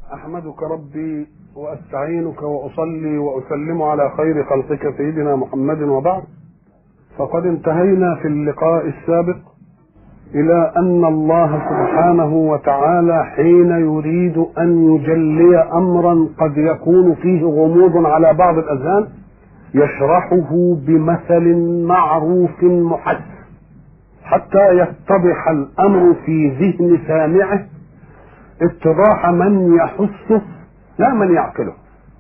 احمدك ربي واستعينك واصلي واسلم على خير خلقك سيدنا محمد وبعد فقد انتهينا في اللقاء السابق الى ان الله سبحانه وتعالى حين يريد ان يجلي امرا قد يكون فيه غموض على بعض الاذهان يشرحه بمثل معروف محس حتى يتضح الامر في ذهن سامعه اتضاح من يحسه لا من يعقله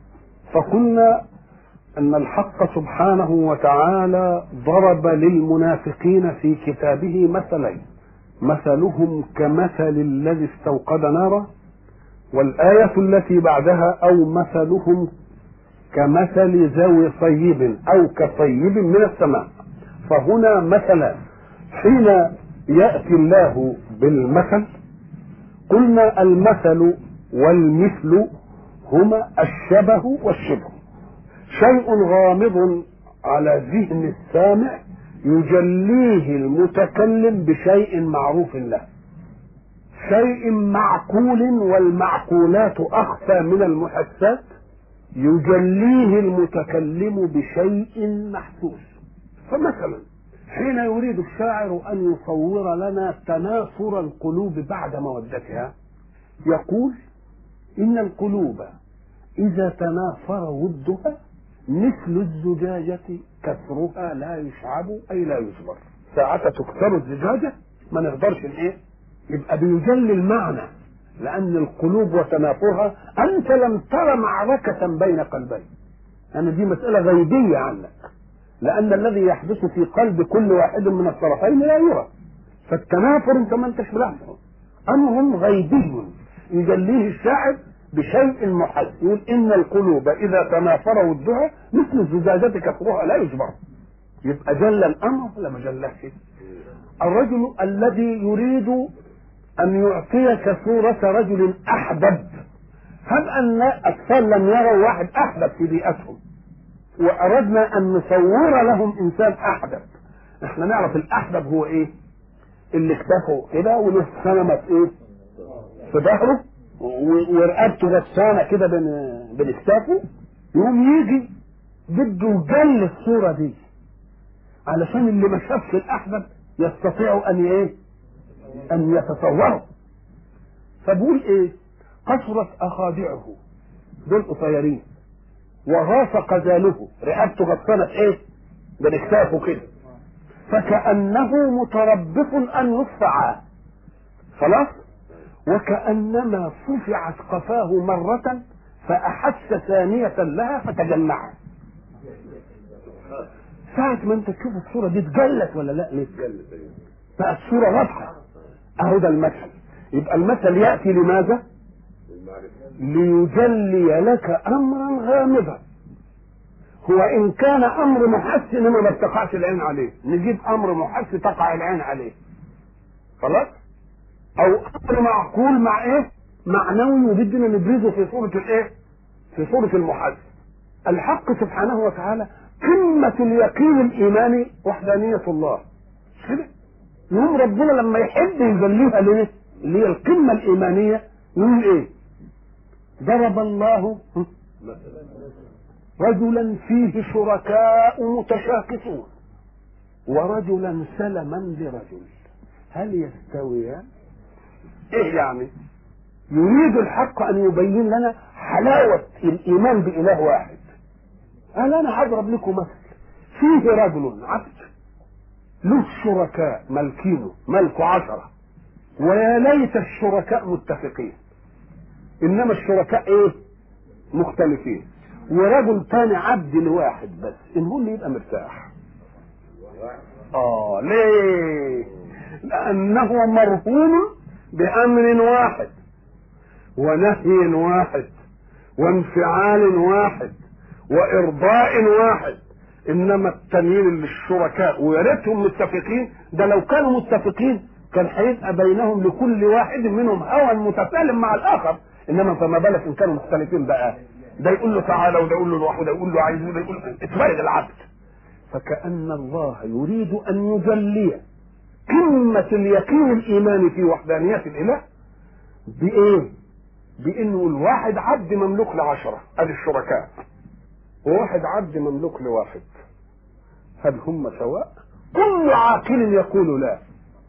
فقلنا ان الحق سبحانه وتعالى ضرب للمنافقين في كتابه مثلين مثلهم كمثل الذي استوقد نارا والايه التي بعدها او مثلهم كمثل ذوي صيب او كصيب من السماء فهنا مثلا حين ياتي الله بالمثل قلنا المثل والمثل هما الشبه والشبه شيء غامض على ذهن السامع يجليه المتكلم بشيء معروف له شيء معقول والمعقولات اخفى من المحسات يجليه المتكلم بشيء محسوس فمثلا حين يريد الشاعر ان يصور لنا تناثر القلوب بعد مودتها يقول ان القلوب اذا تنافر ودها مثل الزجاجة كسرها لا يشعب أي لا يصبر ساعة تكسر الزجاجة ما نقدرش الايه يبقى بيجلي المعنى لأن القلوب وتنافرها أنت لم تر معركة بين قلبين أنا دي مسألة غيبية عنك لأن الذي يحدث في قلب كل واحد من الطرفين لا يرى فالتنافر أنت ما أنتش ملاحظه أمر غيبي يجليه الشاعر بشيء محس يقول ان القلوب اذا تنافر ودها مثل الزجاجة كسرها لا يجبر يبقى جل الامر ولا ما جلهش الرجل الذي يريد ان يعطيك صورة رجل احبب هب ان اطفال لم يروا واحد احبب في بيئتهم واردنا ان نصور لهم انسان احبب احنا نعرف الاحبب هو ايه اللي اكتفوا كده وله سلمت ايه في ظهره ورقبته غسانه كده بين بين اكتافه يقوم يجي بده يجل الصوره دي علشان اللي ما شافش الاحبب يستطيع ان ايه؟ ان يتصوره فبقول ايه؟ قصرت اخادعه دول قصيرين وغاص قزاله رقبته غسانه ايه؟ بين اكتافه كده فكانه متربص ان يصفع خلاص؟ وكأنما صفعت قفاه مرة فأحس ثانية لها فتجمعت ساعة ما انت تشوف الصورة دي اتجلت ولا لا ليه؟ بقت صورة واضحة اهو ده المثل يبقى المثل يأتي لماذا؟ ليجلي لك امرا غامضا هو ان كان امر محس انما ما تقعش العين عليه نجيب امر محس تقع العين عليه خلاص او امر معقول مع ايه معنوي وبدنا نبرزه في صورة الايه في صورة المحس الحق سبحانه وتعالى قمة اليقين الإيماني وحدانية الله كده يوم ربنا لما يحب يجليها ليه اللي هي القمة الإيمانية يقول إيه ضرب الله رجلا فيه شركاء متشاكسون ورجلا سلما لرجل هل يستويان ايه يعني يريد الحق ان يبين لنا حلاوة الايمان باله واحد قال انا هضرب لكم مثل فيه رجل عبد له شركاء ملكينه ملكه عشرة ويا ليت الشركاء متفقين انما الشركاء ايه مختلفين ورجل تاني عبد لواحد بس المهم يبقى مرتاح اه ليه لانه مرهون بامر واحد ونهي واحد وانفعال واحد وارضاء واحد انما التانيين اللي الشركاء ويا ريتهم متفقين ده لو كانوا متفقين كان هيبقى بينهم لكل واحد منهم هوى متسالم مع الاخر انما فما بالك ان كانوا مختلفين بقى ده يقول له تعالى وده يقول له روح وده يقول له عايز وده يقول له اتفرد العبد فكأن الله يريد أن يجلي قمة اليقين الإيماني في وحدانية الإله بإيه؟ بانه الواحد عبد مملوك لعشرة ادي الشركاء وواحد عبد مملوك لواحد هل هم سواء كل عاقل يقول لا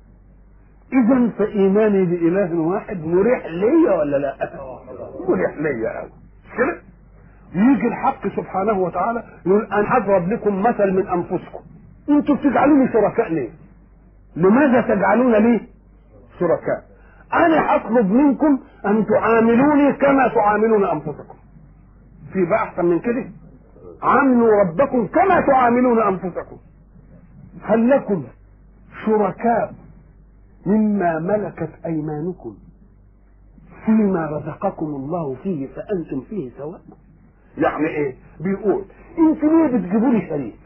اذا فايماني باله واحد مريح ليا ولا لا مريح ليا قوي كده يجي الحق سبحانه وتعالى يقول انا هضرب لكم مثل من انفسكم انتوا بتجعلوني شركاء ليه لماذا تجعلون لي شركاء انا هطلب منكم ان تعاملوني كما تعاملون انفسكم في بقى احسن من كده عاملوا ربكم كما تعاملون انفسكم هل لكم شركاء مما ملكت ايمانكم فيما رزقكم الله فيه فانتم فيه سواء يعني ايه بيقول انتوا ليه بتجيبوا لي شريك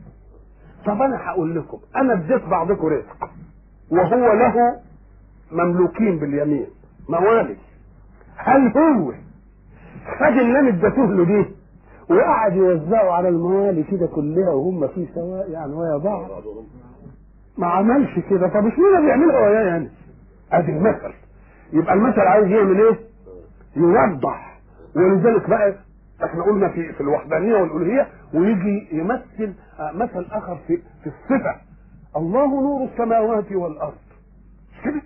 طب انا هقول لكم انا اديت بعضكم رزق وهو له مملوكين باليمين موالي هل هو خد اللي انا اديته له دي وقعد يوزعه على الموالي كده كلها وهم في سواء يعني ويا بعض ما عملش كده طب اشمعنى بيعملها وياه يعني ادي المثل يبقى المثل عايز يعمل ايه يوضح ولذلك بقى احنا قلنا في في الوحدانيه والالوهيه ويجي يمثل مثل اخر في في الصفه الله نور السماوات والارض مش كده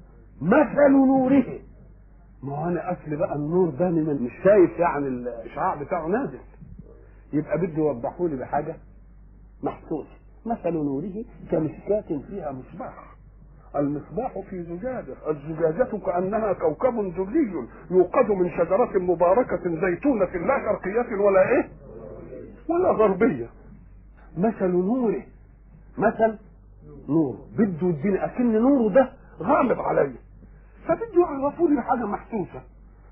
مثل نوره ما هو انا اصل بقى النور ده من مش شايف يعني الاشعاع بتاعه نازل يبقى بده يوضحوا لي بحاجه محسوسه مثل نوره كمشكاة فيها مصباح المصباح في زجاجة الزجاجة كأنها كوكب دري يوقد من شجرة مباركة زيتونة لا شرقية ولا إيه ولا غربية مثل نوره مثل نور بده يديني أكن نوره ده غامض عليا فبده يعرفوا لي حاجة محسوسة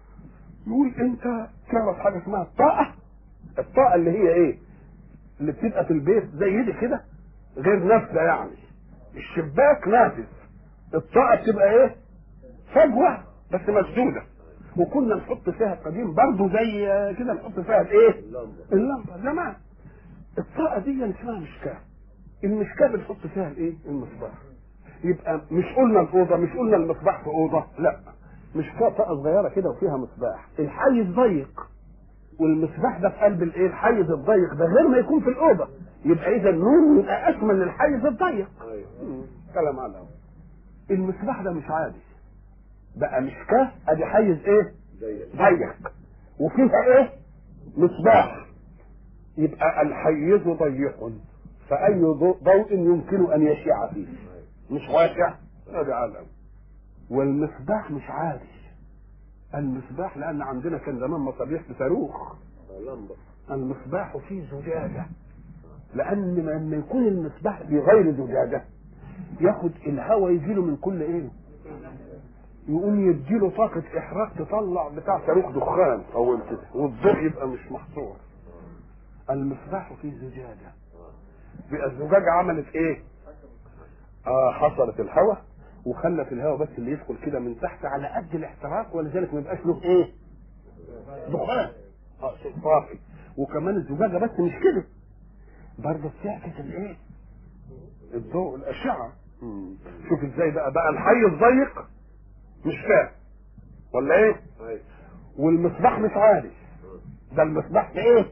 يقول أنت تعرف حاجة اسمها الطاقة الطاقة اللي هي إيه اللي بتبقى في البيت زي دي كده غير نافذة يعني الشباك نافذ الطاقة بتبقى ايه فجوة بس مسدودة وكنا نحط فيها قديم برضه زي كده نحط فيها الايه اللمبة زمان الطاقة دي اسمها مشكاة المشكاة بنحط فيها الايه المصباح يبقى مش قلنا الأوضة مش قلنا المصباح في أوضة لا مشكاة طاقة صغيرة كده وفيها مصباح الحيز ضيق والمصباح ده في قلب الايه الحيز الضيق ده غير ما يكون في الأوضة يبقى إذا النور يبقى أشمل للحيز الضيق كلام على المصباح ده مش عادي بقى مشكاه ادي حيز ايه ضيق وفيها ايه مصباح يبقى الحيز ضيق فاي ضوء يمكن ان يشع فيه مش واسع ادي عالم والمصباح مش عادي المصباح لان عندنا كان زمان مصابيح بصاروخ المصباح فيه زجاجه لان لما يكون المصباح بغير زجاجه ياخد الهواء يجيله من كل ايه يقوم يديله طاقة إحراق تطلع بتاع صاروخ دخان أول كده والضوء يبقى مش محصور المصباح فيه زجاجة بقى الزجاجة عملت إيه؟ آه حصلت الهواء وخلت الهواء بس اللي يدخل كده من تحت على قد الاحتراق ولذلك ما يبقاش له إيه؟ دخان اه صافي وكمان الزجاجة بس مش كده برضه بتعكس الإيه؟ الضوء الأشعة شوف ازاي بقى بقى الحي الضيق مش فاهم ولا ايه والمصباح مش عالي ده المصباح في ايه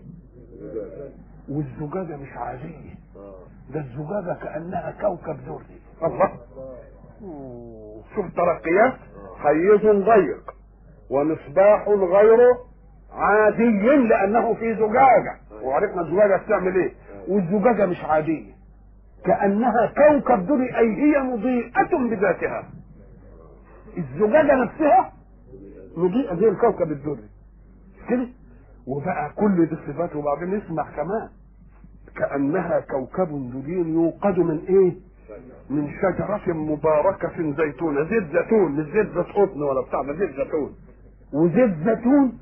والزجاجة مش عادية ده الزجاجة كأنها كوكب دري الله شوف ترقيات حيز ضيق ومصباح غير عادي لأنه في زجاجة وعرفنا الزجاجة بتعمل ايه والزجاجة مش عادية كأنها كوكب دري أي هي مضيئة بذاتها الزجاجة نفسها مضيئة زي الكوكب الدري كده وبقى كل دي الصفات وبعدين نسمع كمان كأنها كوكب دري يوقد من ايه من شجرة مباركة زيتونة زيت زيتون مش زيت زيت قطن ولا بتاع ده زيت زيتون وزيت زيتون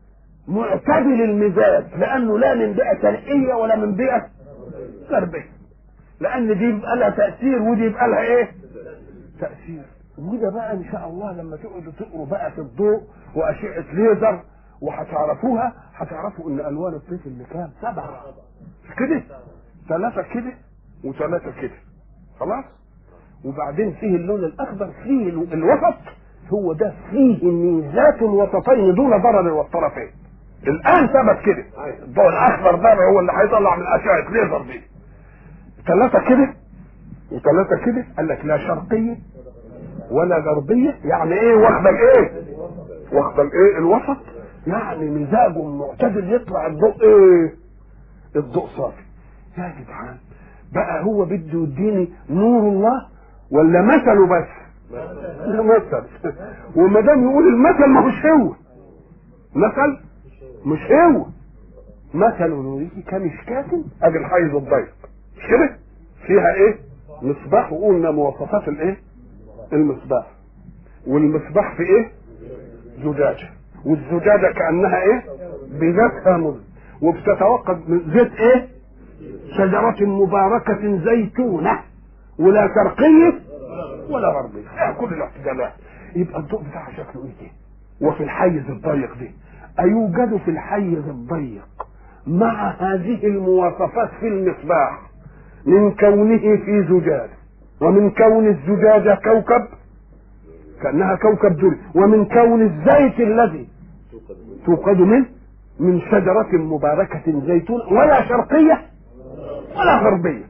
معتدل المزاج لأنه لا من بيئة شرقية ولا من بيئة غربية لأن دي يبقى لها تأثير ودي يبقى لها إيه؟ تأثير وده بقى إن شاء الله لما تقعدوا تقروا بقى في الضوء وأشعة ليزر وهتعرفوها هتعرفوا إن ألوان الطيف اللي كام سبعة مش كده؟ ثلاثة كده وثلاثة كده خلاص؟ وبعدين فيه اللون الأخضر فيه الوسط هو ده فيه ميزات وسطين دون ضرر والطرفين الان ثبت كده الضوء الاخضر ده هو اللي هيطلع من اشعه ليزر دي ثلاثه كده وثلاثه كده قال لك لا شرقيه ولا غربيه يعني ايه واخده الايه واخده الايه الوسط يعني مزاجه معتدل يطلع الضوء ايه الضوء صافي يا جدعان بقى هو بده يديني نور الله ولا مثله بس ده مثل وما دام يقول المثل ما هوش هو مثل مش هو مثل نوره كمشكاة ادي الحيز الضيق مش كده فيها ايه مصباح وقلنا مواصفات الايه المصباح والمصباح في ايه زجاجه والزجاجه كانها ايه بذاتها مذ وبتتوقد من زيت ايه شجرة مباركة زيتونة ولا شرقية ولا غربية فيها كل الاحتجالات يبقى الضوء بتاعها شكله ايه ده وفي الحيز الضيق ده أيوجد في الحيز الضيق مع هذه المواصفات في المصباح من كونه في زجاج ومن كون الزجاجة كوكب كأنها كوكب دري ومن كون الزيت الذي توقد منه من شجرة مباركة زيتون ولا شرقية ولا غربية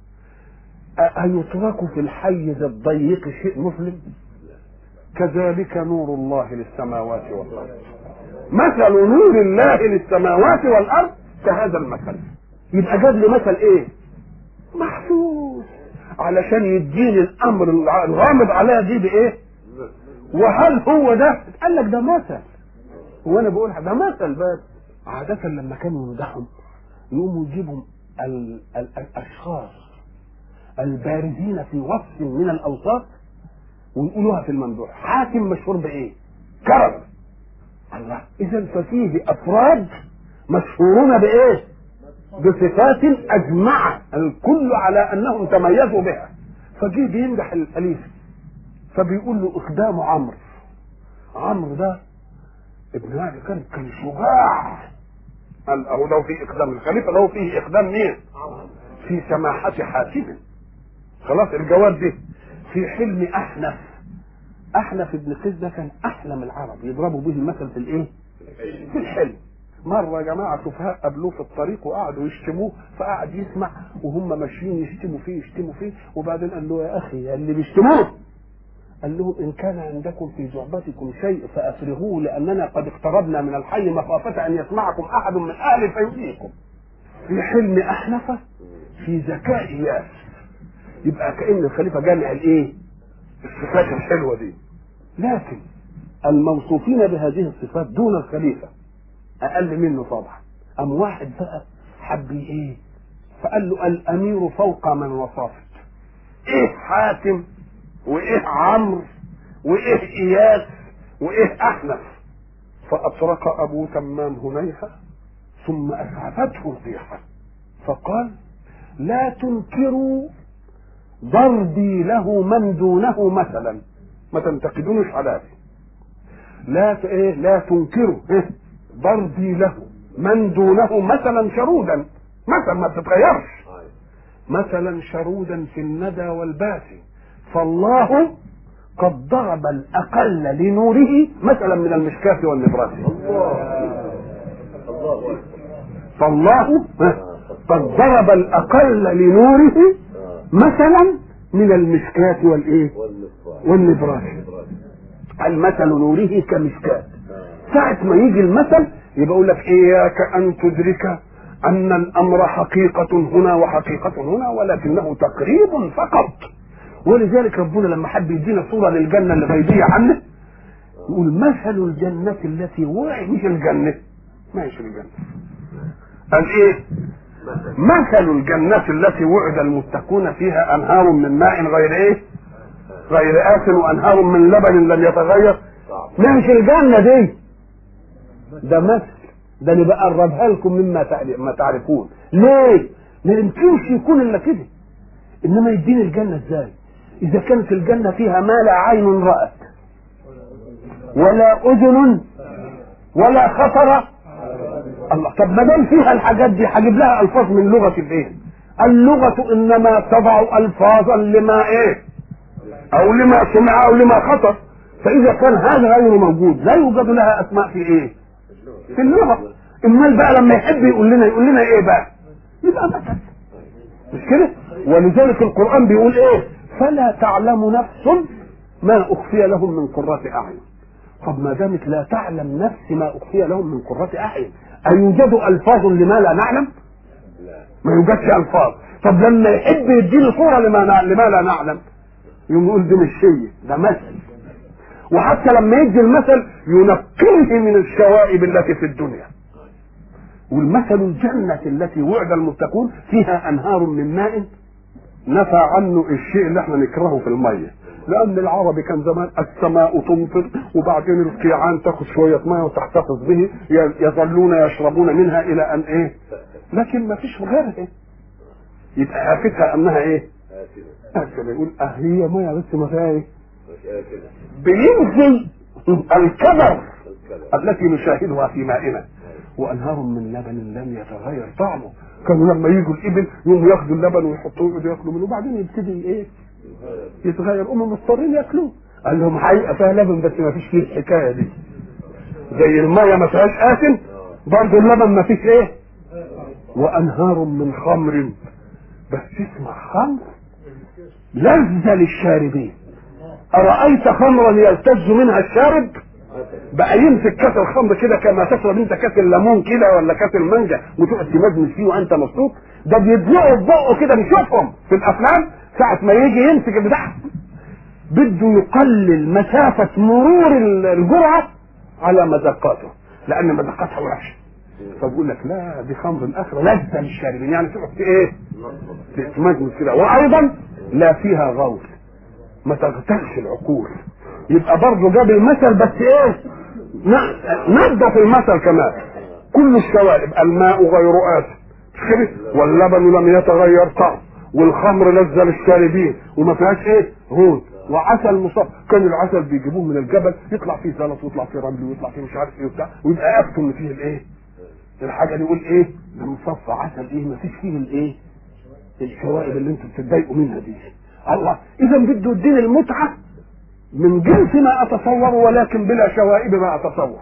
أيترك في الحيز الضيق شيء مسلم كذلك نور الله للسماوات والأرض مثل نور الله للسماوات والأرض كهذا المثل يبقى جاب لي مثل ايه محسوس علشان يديني الامر الغامض عليها دي بايه وهل هو ده قال لك ده مثل هو انا بقول ده مثل بس عادة لما كانوا يمدحهم يقوموا يجيبوا ال- ال- الاشخاص البارزين في وصف من الاوصاف ويقولوها في الممدوح حاتم مشهور بايه كرم الله اذا ففيه افراد مشهورون بايه بصفات اجمع الكل على انهم تميزوا بها فجه بيمدح الاليف فبيقول له اقدام عمرو عمرو ده ابن وهب كان كان شجاع قال اهو لو في اقدام الخليفه لو فيه اقدام مين في سماحه حاتم خلاص الجواب ده في حلم احنف احنف ابن قيس ده كان احلم العرب يضربوا به المثل في الايه في الحلم مرة يا جماعة سفهاء قابلوه في الطريق وقعدوا يشتموه فقعد يسمع وهم ماشيين يشتموا فيه يشتموا فيه وبعدين قال له يا أخي اللي بيشتموه قال لهم إن كان عندكم في جعبتكم شيء فأفرغوه لأننا قد اقتربنا من الحي مخافة أن يسمعكم أحد من أهل فيؤذيكم في حلم أحنف في ذكاء ياس يبقى كأن الخليفة جامع الإيه؟ الصفات الحلوة دي لكن الموصوفين بهذه الصفات دون الخليفة أقل منه طبعا أم واحد بقى حب إيه؟ فقال له الأمير فوق من وصفت إيه حاتم وإيه عمرو وإيه إياس وإيه أحنف فأطرق أبو تمام هنيهة ثم أسعفته الريحة فقال لا تنكروا ضربي له من دونه مثلا ما تنتقدونش على لا ت- ايه لا تنكروا إيه؟ ضربي له من دونه مثلا شرودا مثلا ما بتتغيرش مثلا شرودا في الندى والباسي فالله قد ضرب الاقل لنوره مثلا من المشكاة والنبراس فالله قد ضرب الاقل لنوره مثلا من المشكاة والايه والنبراس المثل نوره كمشكاة ساعة ما يجي المثل يبقى يقول لك إياك أن تدرك أن الأمر حقيقة هنا وحقيقة هنا ولكنه تقريب فقط ولذلك ربنا لما حب يدينا صورة للجنة اللي غيبية عنه يقول مثل الجنة التي وعد مش الجنة ما هيش الجنة قال إيه مثل الجنة التي وعد المتقون فيها أنهار من ماء غير إيه غير آسن وأنهار من لبن لم يتغير ما هيش الجنة دي ده مثل ده اللي بقربها لكم مما تعرف- ما تعرفون ليه؟ ما يمكنش يكون الا كده انما يديني الجنه ازاي؟ اذا كانت الجنه فيها ما لا عين رأت ولا اذن ولا خطر الله طب ما دام فيها الحاجات دي هجيب لها الفاظ من لغه الايه؟ اللغه انما تضع الفاظا لما ايه؟ او لما سمع او لما خطر فاذا كان هذا غير موجود لا يوجد لها اسماء في ايه في اللغه امال بقى لما يحب يقول لنا يقول لنا ايه بقى يبقى مثل مش كده ولذلك القران بيقول ايه فلا تعلم نفس ما اخفي لهم من قرة اعين طب ما دامت لا تعلم نفس ما اخفي لهم من قرة اعين ايوجد الفاظ لما لا نعلم ما يوجدش الفاظ طب لما يحب يديني صوره لما نا... لما لا نعلم يقوم يقول دي مش شيء ده مثل وحتى لما يدي المثل ينقيه من الشوائب التي في الدنيا والمثل الجنة التي وعد المتقون فيها أنهار من ماء نفى عنه الشيء اللي احنا نكرهه في المية لأن العربي كان زمان السماء تمطر وبعدين القيعان تاخذ شوية مية وتحتفظ به يظلون يشربون منها إلى أن إيه لكن ما فيش غيرها يبقى آفتها أنها إيه آسفة يقول أه هي مية بس ما فيها إيه بينزل الكبر التي نشاهدها في مائنا وانهار من لبن لم يتغير طعمه كانوا لما يجوا الابل يقوموا ياخدوا اللبن ويحطوه يقعدوا ياكلوا منه وبعدين يبتدي ايه يتغير هم مضطرين ياكلوه قال لهم حقيقه فيها لبن بس ما فيش فيه الحكايه دي زي الميه ما فيهاش آسن برضه اللبن ما فيش ايه وانهار من خمر بس اسمع خمر لذة للشاربين أرأيت خمرا يلتز منها الشارب بقى يمسك كاس الخمر كده كما تشرب انت كاس الليمون كده ولا كاس المانجا وتقعد تمزمز فيه وانت مبسوط ده بيدلقوا في بقه كده نشوفهم في الافلام ساعه ما يجي يمسك البتاع بده يقلل مسافه مرور الجرعه على مذاقاته لان مذاقاتها وحشه فبقول لك لا دي خمر الاخره لذه للشاربين يعني تقعد ايه تتمزمز كده وايضا لا فيها غول ما تغتالش العقول يبقى برضه جاب المثل بس ايه نضف المثل كمان كل الشوائب الماء غير آسف واللبن لم يتغير طعم والخمر لذة للشاربين وما فيهاش ايه هون وعسل مصفى كان العسل بيجيبوه من الجبل يطلع فيه زلط ويطلع فيه رمل ويطلع فيه مش عارف ايه وبتاع ويبقى يكتم ان فيه الايه الحاجه دي يقول ايه ده مصفى عسل ايه ما فيش فيه الايه الشوائب اللي انتوا بتتضايقوا منها دي الله اذا بده يديني المتعه من جنس ما اتصور ولكن بلا شوائب ما اتصور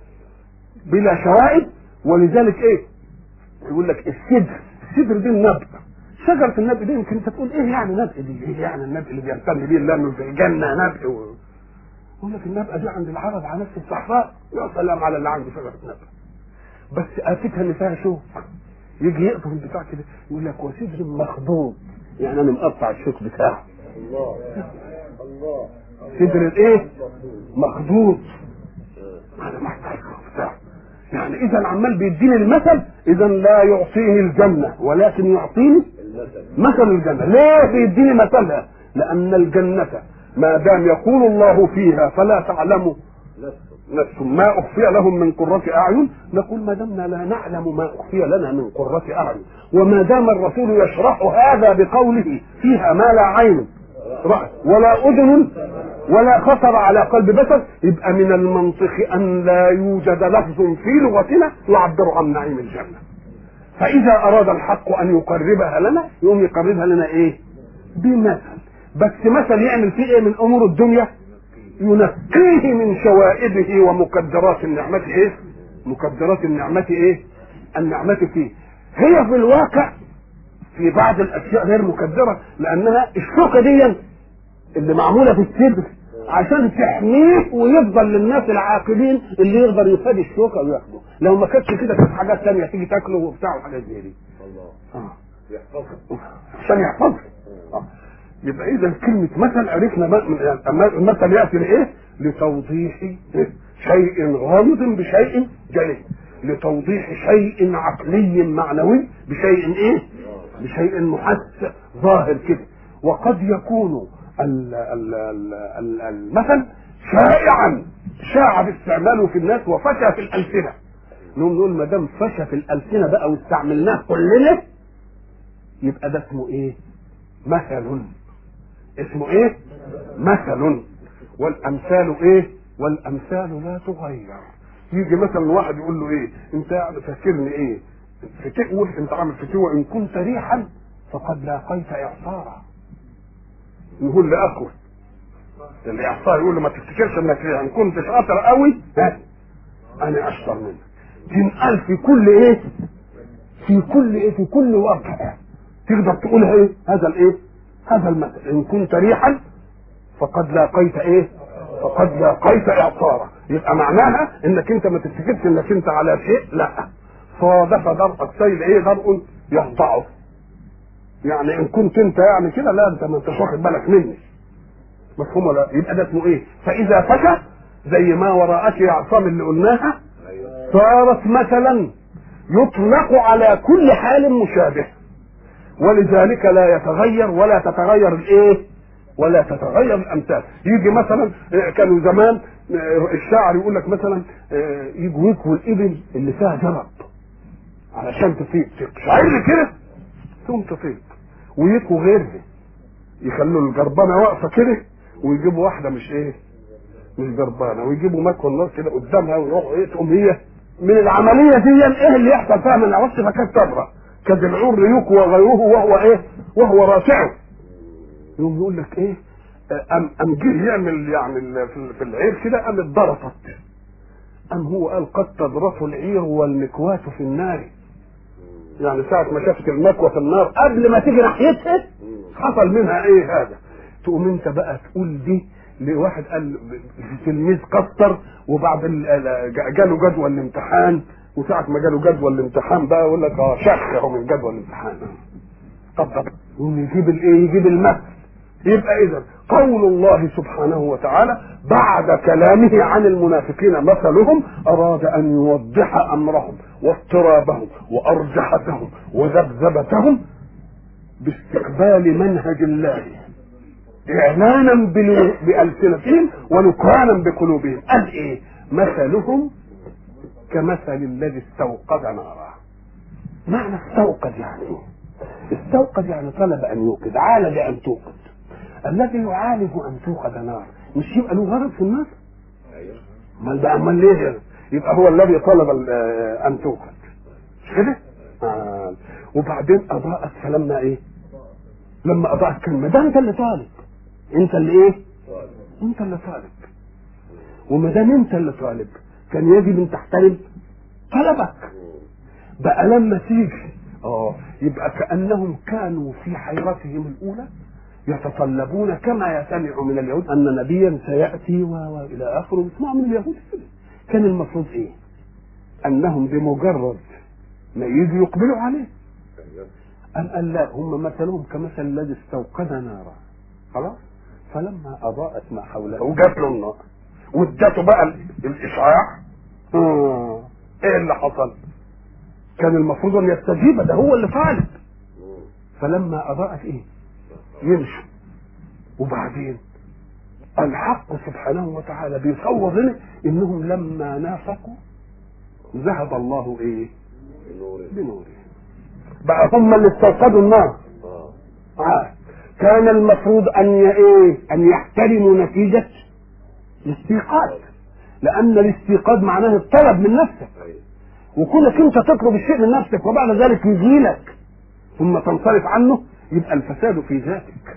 بلا شوائب ولذلك ايه يقول لك السدر السدر دي النبق شجرة النبق دي يمكن انت تقول ايه يعني نبق دي ايه يعني النبق اللي بيهتم بيه الله انه في جنة نبق و... يقول لك النبقة دي عند العرب على نفس الصحراء يا سلام على اللي عنده شجرة نبق بس آفتها ان فيها شوك يجي يقطف البتاع كده يقول لك وسدر مخضوض يعني انا مقطع الشوك بتاعه الله الله صدر الايه مخدود هذا محتاج بتاعه يعني اذا عمال بيديني المثل اذا لا يعطيني الجنه ولكن يعطيني مثل الجنه ليه بيديني مثلها لان الجنه ما دام يقول الله فيها فلا تعلم نفس ما اخفي لهم من قرة اعين نقول ما دمنا لا نعلم ما اخفي لنا من قرة اعين وما دام الرسول يشرح هذا بقوله فيها ما لا عين رأى ولا اذن ولا خطر على قلب بشر يبقى من المنطق ان لا يوجد لفظ في لغتنا يعبر عن نعيم الجنه فاذا اراد الحق ان يقربها لنا يقوم يقربها لنا ايه بمثل بس مثل يعمل فيه ايه من امور الدنيا ينقيه من شوائبه ومقدرات النعمة ايه مقدرات النعمة ايه النعمة فيه هي في الواقع في بعض الاشياء غير مقدرة لانها الشوكة دي اللي معمولة في الصدر عشان تحميه ويفضل للناس العاقلين اللي يقدر يفادي الشوكة وياخده لو ما كانتش كده كانت حاجات تانية تيجي تاكله وبتاع وحاجات زي دي الله آه. يحفظها عشان يحفظها آه. يبقى اذا كلمة مثل عرفنا المثل يأتي لايه؟ لتوضيح شيء غامض بشيء جلي لتوضيح شيء عقلي معنوي بشيء ايه؟ بشيء محس ظاهر كده وقد يكون المثل شائعا شاع باستعماله في الناس وفشى في الألسنة نقول نقول ما دام فشى في الألسنة بقى واستعملناه كلنا يبقى ده اسمه ايه؟ مثل اسمه ايه مثل والامثال ايه والامثال لا تغير يجي مثلا واحد يقول له ايه انت قاعد فاكرني ايه فتقول انت عامل فتوى ان كنت ريحا فقد لاقيت اعصارا نقول لاخوه الاعصار يقول له ما تفتكرش انك يعني كنت شاطر قوي ها انا اشطر منك تنقل في كل ايه في كل ايه في كل واقع تقدر تقول ايه هذا الايه هذا المثل ان كنت ريحا فقد لاقيت ايه فقد لاقيت اعصارا يبقى معناها انك انت ما تفتكرش انك انت على شيء لا صادف درء السيل ايه درء يقطعه يعني ان كنت انت يعني كده لا انت ما انتش واخد بالك مني مفهوم ولا يبقى ده اسمه ايه فاذا فشى زي ما وراءك يا عصام اللي قلناها صارت مثلا يطلق على كل حال مشابه ولذلك لا يتغير ولا تتغير الايه ولا تتغير الامثال يجي مثلا كانوا زمان الشاعر يقول لك مثلا يجوا يكووا الابل اللي فيها جرب علشان تفيض شعير كده ثم تفيض ويكوا غيرها يخلوا الجربانه واقفه كده ويجيبوا واحده مش ايه مش جربانه ويجيبوا مكوى النار كده قدامها ويروحوا ايه تقوم هي من العمليه دي ايه اللي يحصل فيها من العوص فكانت تبرأ كاد العور يكوى غيره وهو ايه وهو رافعه يقوم يقول لك ايه ام ام جه يعمل يعني في العير كده قام اتضرفت ام هو قال قد تضرف العير والمكواة في النار يعني ساعة ما شافت المكوى في النار قبل ما تيجي ناحيتها حصل منها ايه هذا تقوم انت بقى تقول دي لواحد قال تلميذ كسر وبعد جاله جدول الامتحان وساعة ما جاله جدول الامتحان بقى يقول لك اه شخ اهو من جدول الامتحان طب طب يجيب الايه يجيب المثل يبقى اذا قول الله سبحانه وتعالى بعد كلامه عن المنافقين مثلهم اراد ان يوضح امرهم واضطرابهم وارجحتهم وذبذبتهم باستقبال منهج الله اعلانا بالسنتهم ونكرانا بقلوبهم قال ايه مثلهم كمثل الذي استوقد نارا معنى استوقد يعني ايه استوقد يعني طلب ان يوقد عالج ان توقد الذي يعالج ان توقد نار مش يبقى له غرض في النار امال ده امال ليه يبقى هو الذي طلب ان توقد مش كده آه. وبعدين اضاءت فلما ايه لما اضاءت كلمه ده انت اللي طالب انت اللي ايه انت اللي طالب وما دام انت اللي طالب كان يجب ان تحترم طلبك بقى لما تيجي اه يبقى كانهم كانوا في حيرتهم الاولى يتطلبون كما يسمع من اليهود ان نبيا سياتي والى اخره يسمعوا من اليهود كده كان المفروض ايه؟ انهم بمجرد ما يجوا يقبلوا عليه أم قال لا هم مثلهم كمثل الذي استوقد نارا خلاص فلما اضاءت ما حوله وجات له النار وادته بقى الاشعاع آه. ايه اللي حصل؟ كان المفروض ان يستجيب ده هو اللي طالب فلما اضاءت ايه؟ يمشوا وبعدين الحق سبحانه وتعالى بيصور لنا انهم لما نافقوا ذهب الله ايه؟ بنوره بقى هم اللي استوقدوا النار آه. كان المفروض ان ايه؟ ان يحترموا نتيجه الاستيقاظ لان الاستيقاظ معناه الطلب من نفسك وكونك انت تطلب الشيء من نفسك وبعد ذلك يجي لك ثم تنصرف عنه يبقى الفساد في ذاتك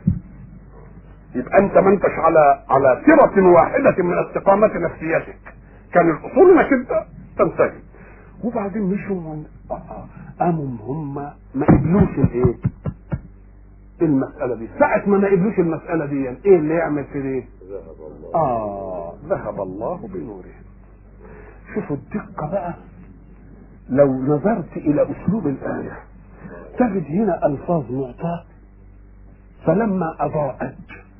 يبقى انت ما انتش على على سرة واحدة من استقامة نفسيتك كان الاصول انك انت تنسجم وبعدين مشوا قاموا هم ما قبلوش الايه؟ المسألة دي ساعة ما ما قبلوش المسألة دي يعني ايه اللي يعمل في ايه؟ ذهب الله اه ذهب الله بنورهم شوفوا الدقة بقى لو نظرت إلى أسلوب الآية تجد هنا ألفاظ معطاة فلما أضاءت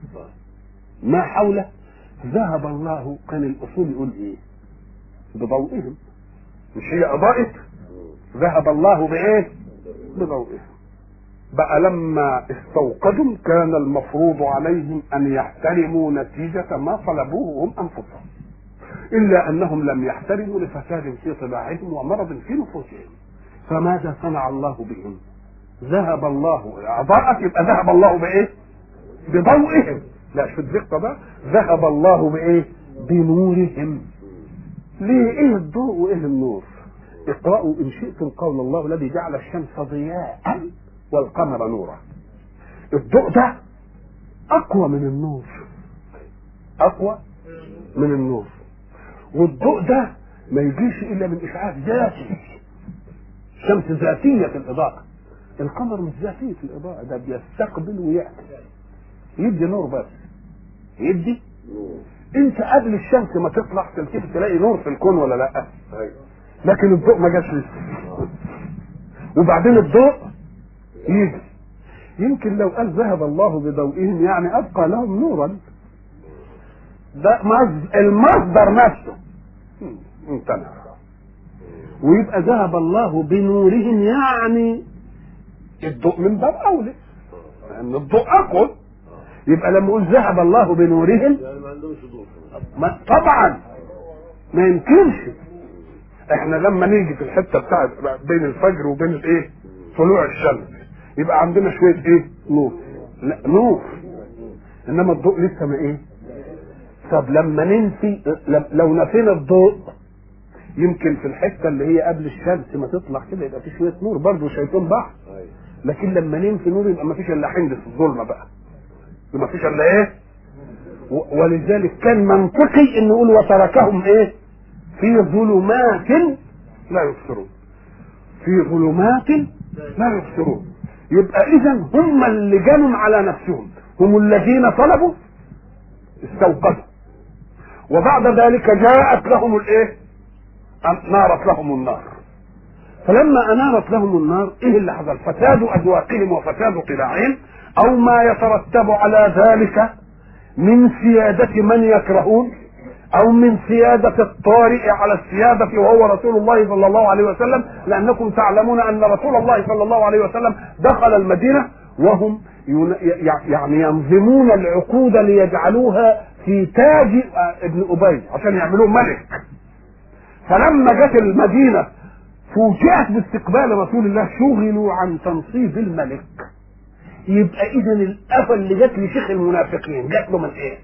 ما حوله ذهب الله كان الأصول يقول إيه؟ بضوئهم مش هي أضاءت ذهب الله بإيه؟ بضوئهم بقى لما استوقدوا كان المفروض عليهم أن يحترموا نتيجة ما طلبوه هم أنفسهم إلا أنهم لم يحترموا لفساد في طباعهم ومرض في نفوسهم فماذا صنع الله بهم ذهب الله أضاءت يبقى ذهب الله بإيه بضوئهم لا شو الدقة بقى ذهب الله بإيه بنورهم ليه إيه الضوء وإيه النور اقرأوا إن شئتم قول الله الذي جعل الشمس ضياء والقمر نورا الضوء ده أقوى من النور اقوى من النور والضوء ده ما يجيش الا من اشعاع ذاتي الشمس ذاتيه في الاضاءه القمر مش ذاتيه في الاضاءه ده بيستقبل ويعكس يدي نور بس يدي انت قبل الشمس ما تطلع تلتفت تلاقي نور في الكون ولا لا لكن الضوء ما جاش لسه وبعدين الضوء يجي يمكن لو قال ذهب الله بضوئهم يعني ابقى لهم نورا ده مصدر المصدر نفسه امتنع ويبقى ذهب الله بنورهم يعني الضوء من باب اولى لان الضوء اقوى يبقى لما يقول ذهب الله بنورهم يعني ما عندهمش ضوء ما طبعا ما يمكنش احنا لما نيجي في الحته بتاعت بين الفجر وبين الايه طلوع الشمس يبقى عندنا شويه ايه نور لا نور انما الضوء لسه ما ايه طب لما ننفي لم- لو نفينا الضوء يمكن في الحته اللي هي قبل الشمس ما تطلع كده يبقى في شويه نور برضه شايفين بعض ايوه لكن لما ننفي نور يبقى ما فيش الا حندس الظلمه بقى ما فيش الا ايه و- ولذلك كان منطقي ان نقول وتركهم ايه في ظلمات لا يبصرون في ظلمات لا يبصرون يبقى اذا هم اللي جنوا على نفسهم هم الذين طلبوا استوقفوا وبعد ذلك جاءت لهم الايه أن- نارت لهم النار فلما انارت لهم النار ايه اللي حصل فساد اذواقهم وفساد قلاعهم او ما يترتب على ذلك من سيادة من يكرهون او من سيادة الطارئ على السيادة وهو رسول الله صلى الله عليه وسلم لانكم تعلمون ان رسول الله صلى الله عليه وسلم دخل المدينة وهم ين- ي- يعني ينظمون العقود ليجعلوها في تاج آه، ابن ابي عشان يعملوه ملك فلما جت المدينة فوجئت باستقبال رسول الله شغلوا عن تنصيب الملك يبقى اذا الافه اللي جت لشيخ المنافقين جت له من ايه؟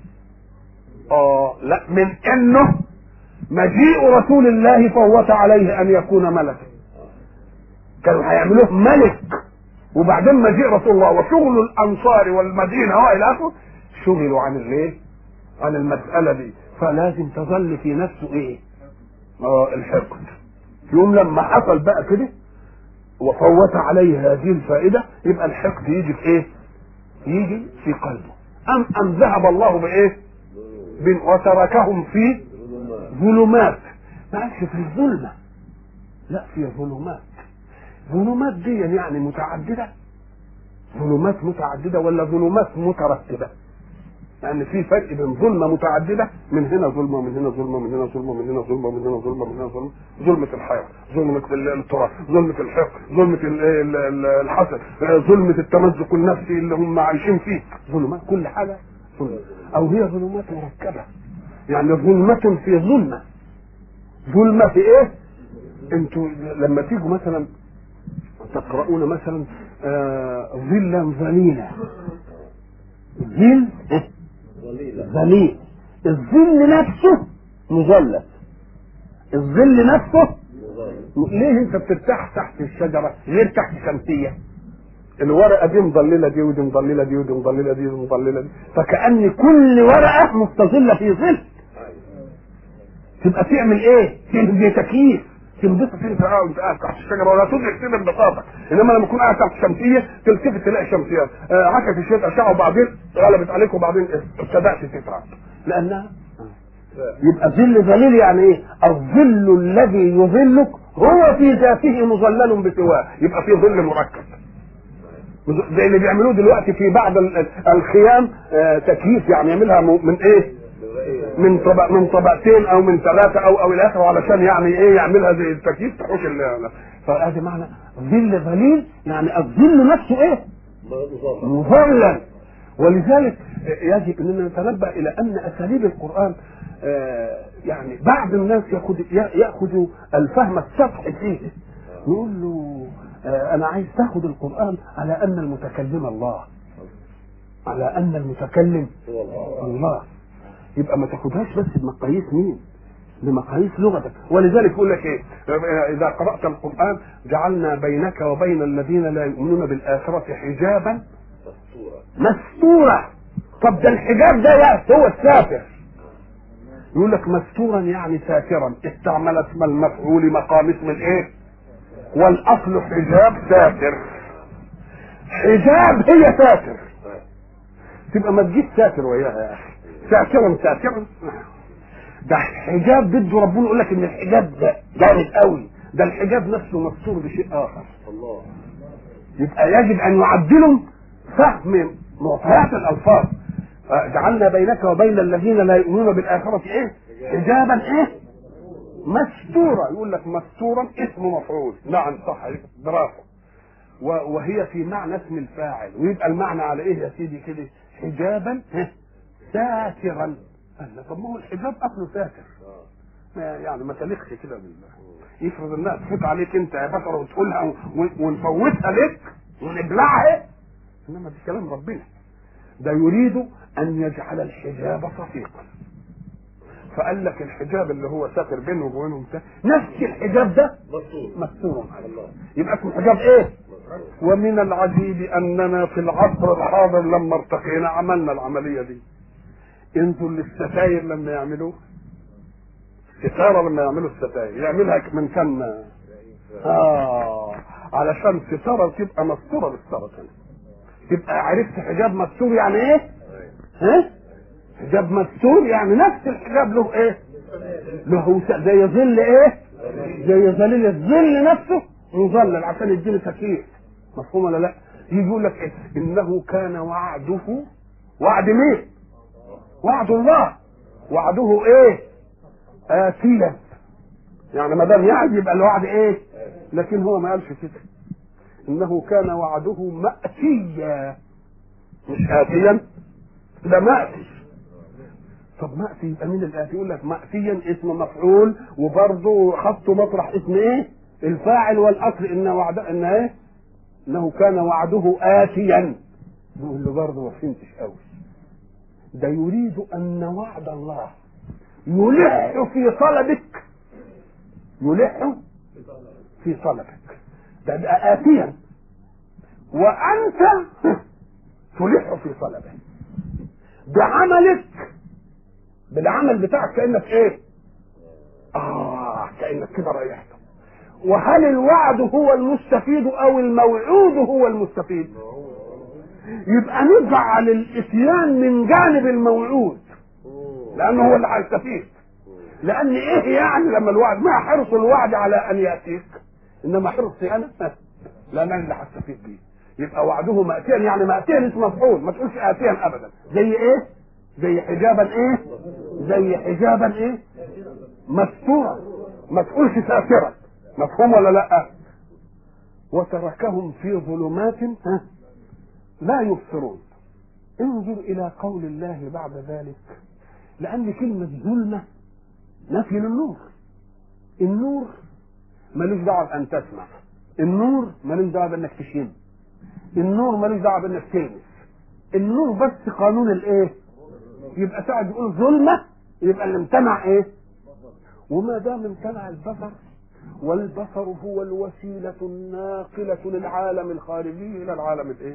اه لا من انه مجيء رسول الله فوت عليه ان يكون ملكا كانوا هيعملوه ملك وبعدين مجيء رسول الله وشغل الانصار والمدينه والى اخره شغلوا عن الايه؟ عن المساله دي فلازم تظل في نفسه ايه؟ اه الحقد يوم لما حصل بقى كده وفوت عليه هذه الفائدة يبقى الحقد يجي في ايه يجي في قلبه ام ام ذهب الله بايه بين وتركهم في ظلمات ظلمات ما قالش في الظلمة لا في ظلمات ظلمات دي يعني متعددة ظلمات متعددة ولا ظلمات مترتبة يعني في فرق بين ظلمه متعدده من هنا ظلمه ومن هنا ظلمه من هنا ظلمه من هنا ظلمه من هنا ظلمه من هنا ظلمه ظلمه الحياه ظلمه ال- التراب ظلمه الحقد ظلمه ال- ال- ال- الحسد آه، ظلمه التمزق النفسي اللي هم عايشين فيه ظلمات كل حاجه ظلمة. او هي ظلمات مركبه يعني ظلمه في ظلمه ظلمه في ايه انتوا لما تيجوا مثلا تقرؤون مثلا آه، ظلا ظليلا ظل إيه؟ ظليلة ظليل الظل نفسه مظلل الظل نفسه مظلل ليه انت بترتاح تحت الشجره غير تحت شمسيه الورقه دي مظلله دي ودي مظلله دي ودي مظلله دي ودي مظلله دي فكأن كل ورقه مستظله في ظل تبقى تعمل ايه؟ تعمل زي تكييف تنبسط انت قاعد وانت قاعد تحت الشجره ولا تدرك كده انبساطك انما لما تكون قاعد تحت الشمسيه تلتفت تلاقي شمسيات آه عكت شويه اشعه وبعدين غلبت عليك وبعدين ابتدات تتعب لانها يبقى ظل ظليل يعني ايه؟ الظل الذي يظلك هو في ذاته مظلل بسواه يبقى في ظل مركب زي اللي بيعملوه دلوقتي في بعض ال- ال- الخيام آه، تكييف يعني يعملها م- من ايه؟ من طبق من طبقتين او من ثلاثه او او الى اخره علشان يعني ايه يعملها زي التكييف تحوش ال- فادي معنى ظل ظليل يعني الظل نفسه ايه؟ مظلل مظلل ولذلك يجب اننا نتنبه الى ان اساليب القران آه، يعني بعض الناس ياخذ ياخذ الفهم السطحي فيه يقول له آه، انا عايز تاخذ القران على ان المتكلم الله على ان المتكلم هو الله الله يبقى ما تاخدهاش بس بمقاييس مين بمقاييس لغتك ولذلك يقول لك ايه اذا قرات القران جعلنا بينك وبين الذين لا يؤمنون بالاخره حجابا مستورة مستورة طب ده الحجاب ده يا هو السافر يقول لك مستورا يعني ساترا استعمل اسم المفعول مقام اسم الايه والاصل حجاب ساتر حجاب هي ساتر تبقى ما تجيش ساتر وياها يا اخي ساترا ساترا ده حجاب بده ربنا يقول لك ان الحجاب ده جامد قوي ده الحجاب نفسه مستور بشيء اخر الله يبقى يجب ان يعدلوا فهم معطيات الالفاظ آه، جعلنا بينك وبين الذين لا يؤمنون بالاخره ايه حجابا ايه مستورا يقول لك مستورا اسم مفعول نعم صح برافو و- وهي في معنى اسم الفاعل ويبقى المعنى على ايه يا سيدي كده حجابا ها، ساترا قال لك طب ما هو الحجاب اصله ساتر ما يعني ما تليقش كده بالله يفرض انها تفوت عليك انت يا بشر وتقولها و- ونفوتها لك ونبلعها انما ده كلام ربنا ده يريد ان يجعل الحجاب صفيقا فقال لك الحجاب اللي هو ساتر بينه وبينهم ده نفس الحجاب ده مستور مستور عليه الله يبقى اسمه حجاب ايه ومن العجيب اننا في العصر الحاضر لما ارتقينا عملنا العمليه دي انظر للستاير لما يعملوه ستاره لما يعملوا الستاير يعملها من كم اه علشان ستاره تبقى مستوره بالسرطان تبقى عرفت حجاب مستور يعني ايه ها حجاب مستور يعني نفس الحجاب له ايه له س- زي ظل ايه زي ظليل الظل نفسه مظلل عشان يديني تكييف مفهوم ولا لا يجي يقول لك إيه؟ انه كان وعده وعد مين وعد الله وعده ايه آتيا يعني ما دام يعد يبقى الوعد ايه لكن هو ما قالش كده انه كان وعده مأتيا مش آتيا ده مأتي طب مأتي يبقى مين الآتي يقول لك مأتيا اسم مفعول وبرضه خطه مطرح اسم ايه الفاعل والأصل إن وعد إن ايه إنه كان وعده آتيا نقول له برضه ما فهمتش قوي ده يريد أن وعد الله يلح في طلبك يلح في طلبك ده, ده آتيا وأنت تلح في طلبه بعملك بالعمل بتاعك كأنك ايه اه كأنك كده ريحته وهل الوعد هو المستفيد او الموعود هو المستفيد يبقى نجعل الاتيان من جانب الموعود لانه هو اللي هيستفيد لان ايه يعني لما الوعد ما حرص الوعد على ان ياتيك انما حرصي انا لان انا اللي هستفيد بيه يبقى وعده ماتيا يعني ماتيا اسم مفعول ما تقولش اتيا ابدا زي ايه زي حجابا ايه زي حجابا ايه مستورا ما تقولش ساترا مفهوم ولا لا وتركهم في ظلمات ها لا يبصرون انظر الى قول الله بعد ذلك لان كلمه ظلمه نفي للنور النور ملوش دعوه بان تسمع النور ملوش دعوه بانك تشم النور ملوش دعوه بانك تلمس النور بس قانون الايه يبقى ساعد يقول ظلمه يبقى اللي امتنع ايه وما دام امتنع البصر والبصر هو الوسيلة الناقلة للعالم الخارجي إلى العالم الإيه؟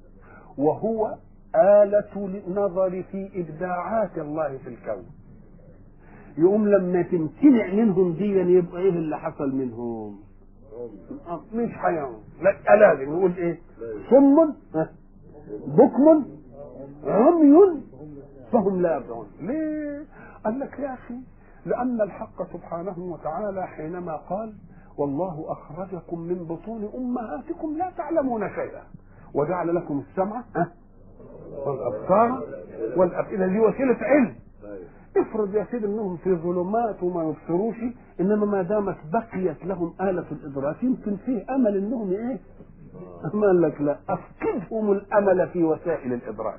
وهو آلة النظر في إبداعات الله في الكون. يقوم لما تمتنع منهم دي يبقى إيه اللي حصل منهم؟ آه، مش حيوان، لا لازم نقول إيه؟ صم ها، بكم عمي فهم لا يرجعون ليه قال لك يا اخي لان الحق سبحانه وتعالى حينما قال والله اخرجكم من بطون امهاتكم لا تعلمون شيئا وجعل لكم السمع ها، والابصار والافئده دي وسيله علم افرض يا سيدي انهم في ظلمات وما يبصروش انما ما دامت بقيت لهم آلة الادراك يمكن فيه امل انهم ايه؟ أما قال لك لا افقدهم الامل في وسائل الادراك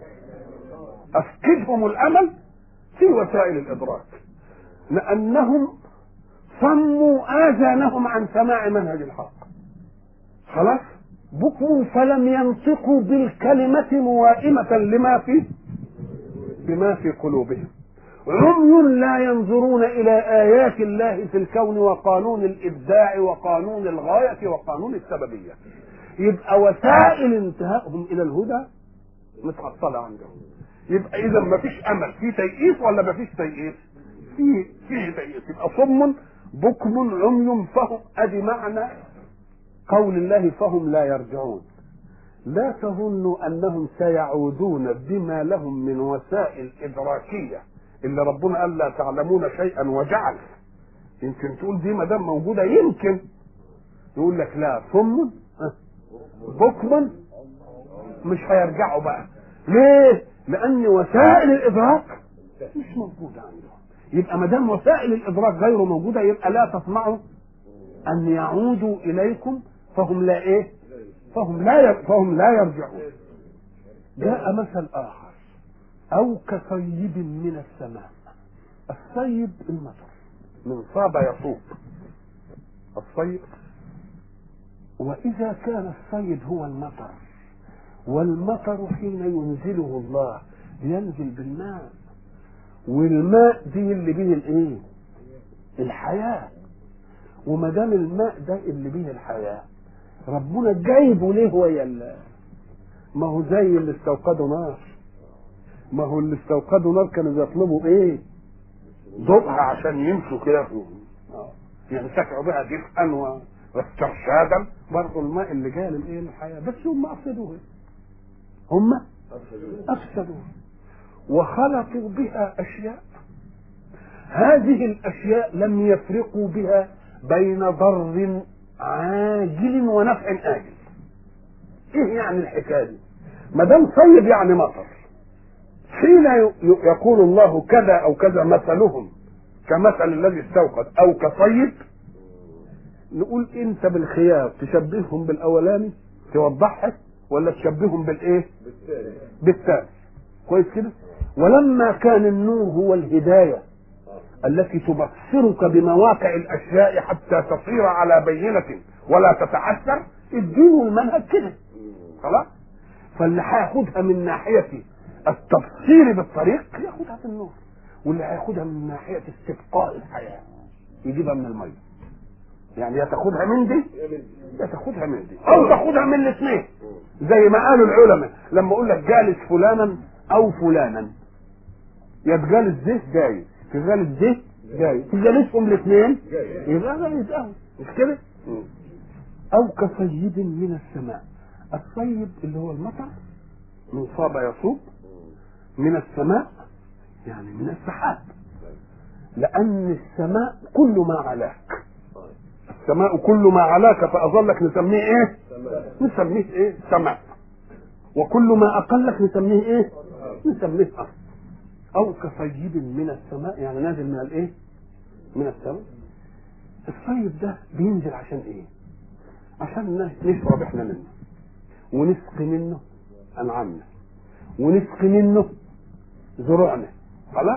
افقدهم الامل في وسائل الادراك لانهم صموا اذانهم عن سماع منهج الحق خلاص بكموا فلم ينطقوا بالكلمة موائمة لما في بما في قلوبهم عمي لا ينظرون إلى آيات الله في الكون وقانون الإبداع وقانون الغاية وقانون السببية يبقى وسائل انتهائهم إلى الهدى متعطلة عندهم يبقى إذا ما فيش أمل في تيئيس ولا ما فيش تيئيس فيه فيه زي يبقى صم بكم عمي فهم ادي معنى قول الله فهم لا يرجعون لا تظنوا انهم سيعودون بما لهم من وسائل ادراكيه اللي ربنا قال لا تعلمون شيئا وجعل يمكن تقول دي ما دام موجوده يمكن يقول لك لا صم بكم مش هيرجعوا بقى ليه؟ لان وسائل الادراك مش موجوده عندهم يبقى ما دام وسائل الادراك غير موجوده يبقى لا تطمعوا ان يعودوا اليكم فهم لا ايه؟ فهم لا ير... فهم لا يرجعون جاء مثل اخر او كصيب من السماء الصيب المطر من صاب يصوب الصيب واذا كان الصيب هو المطر والمطر حين ينزله الله ينزل بالماء والماء دي اللي به الايه الحياه وما دام الماء ده اللي به الحياه ربنا جايبه ليه ويا ال- ما هو زي اللي استوقدوا نار ما هو اللي استوقدوا نار كانوا بيطلبوا ايه ضوءها عشان يمشوا كده في- آه. ينتفعوا بها دفئا و- واسترشادا برضه الماء اللي جاي للايه الحياه بس هم افسدوه هم افسدوه وخلطوا بها اشياء هذه الاشياء لم يفرقوا بها بين ضر عاجل ونفع آجل ايه يعني الحكايه دي ما دام صيب يعني مطر حين ي- ي- يقول الله كذا او كذا مثلهم كمثل الذي استوقد او كصيب نقول انت بالخيار تشبههم بالاولاني توضحها ولا تشبههم بالايه بالتالي بالثاني كويس كده ولما كان النور هو الهدايه التي تبصرك بمواقع الاشياء حتى تصير على بينه ولا تتعثر الدين والمنهج كده خلاص فاللي هياخدها من ناحيه التبصير بالطريق ياخدها في النور واللي هياخدها من ناحيه استبقاء الحياه يجيبها من الميه يعني يا تاخدها من دي يا تاخدها من دي او تاخدها من الاثنين زي ما قالوا العلماء لما اقول لك جالس فلانا او فلانا يا تجالس ده جاي تجالس ده جاي تجالسهم الاثنين يبقى جايز قوي مش كده؟ او كصيب من السماء الصيب اللي هو المطر من صاب يصوب من السماء يعني من السحاب لان السماء كل ما علاك السماء كل ما علاك فاظلك نسميه ايه نسميه ايه سماء وكل ما اقلك نسميه ايه نسميه ارض او كصيب من السماء يعني نازل من الايه من السماء الصيب ده بينزل عشان ايه عشان نشرب احنا منه ونسقي منه انعامنا ونسقي منه زروعنا خلاص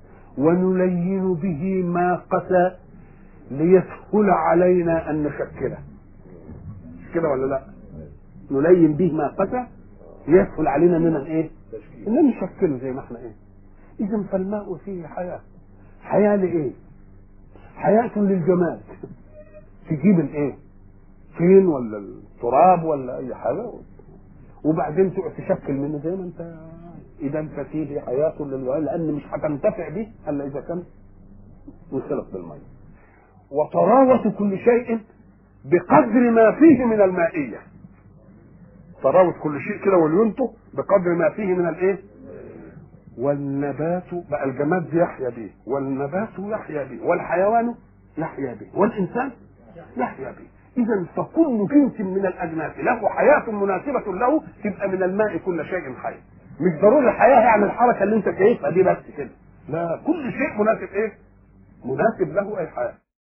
ونلين به ما قسى ليسهل علينا ان نشكله مش كده ولا لا نلين به ما قسى يسهل علينا اننا ايه اننا نشكله زي ما احنا ايه اذا فالماء فيه حياه حياه لايه حياه للجماد تجيب الايه طين ولا التراب ولا اي حاجه وبعدين تقعد تشكل منه زي ما انت اذا انت فيه حياه للجماد لان مش هتنتفع به الا اذا كان وصلت بالميه وطراوة كل شيء بقدر ما فيه من المائية طراوة كل شيء كده ولينته بقدر ما فيه من الايه والنبات بقى الجماد يحيا به والنبات يحيا به والحيوان يحيا به والإنسان يحيا به إذا فكل جنس من الأجناس له حياة مناسبة له تبقى من الماء كل شيء حي مش ضروري الحياة يعني الحركة اللي أنت شايفها دي بس كده لا كل شيء مناسب إيه؟ مناسب له أي حياة